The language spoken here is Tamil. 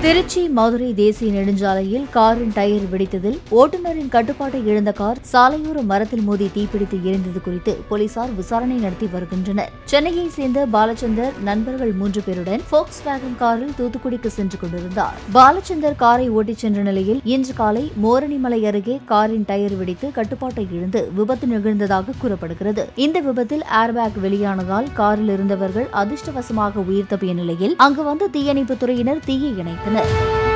திருச்சி மதுரை தேசிய நெடுஞ்சாலையில் காரின் டயர் வெடித்ததில் ஓட்டுநரின் கட்டுப்பாட்டை இழந்த கார் சாலையோர மரத்தில் மோதி தீப்பிடித்து எரிந்தது குறித்து போலீசார் விசாரணை நடத்தி வருகின்றனர் சென்னையை சேர்ந்த பாலச்சந்தர் நண்பர்கள் மூன்று பேருடன் போக்ஸ் வேகன் காரில் தூத்துக்குடிக்கு சென்று கொண்டிருந்தார் பாலச்சந்தர் காரை ஓட்டிச் சென்ற நிலையில் இன்று காலை மோரணிமலை அருகே காரின் டயர் வெடித்து கட்டுப்பாட்டை இழந்து விபத்து நிகழ்ந்ததாக கூறப்படுகிறது இந்த விபத்தில் ஏர்பேக் வெளியானதால் காரில் இருந்தவர்கள் அதிர்ஷ்டவசமாக உயிர் தப்பிய நிலையில் அங்கு வந்த தீயணைப்புத் துறையினர் தீயை இணைத்தனர்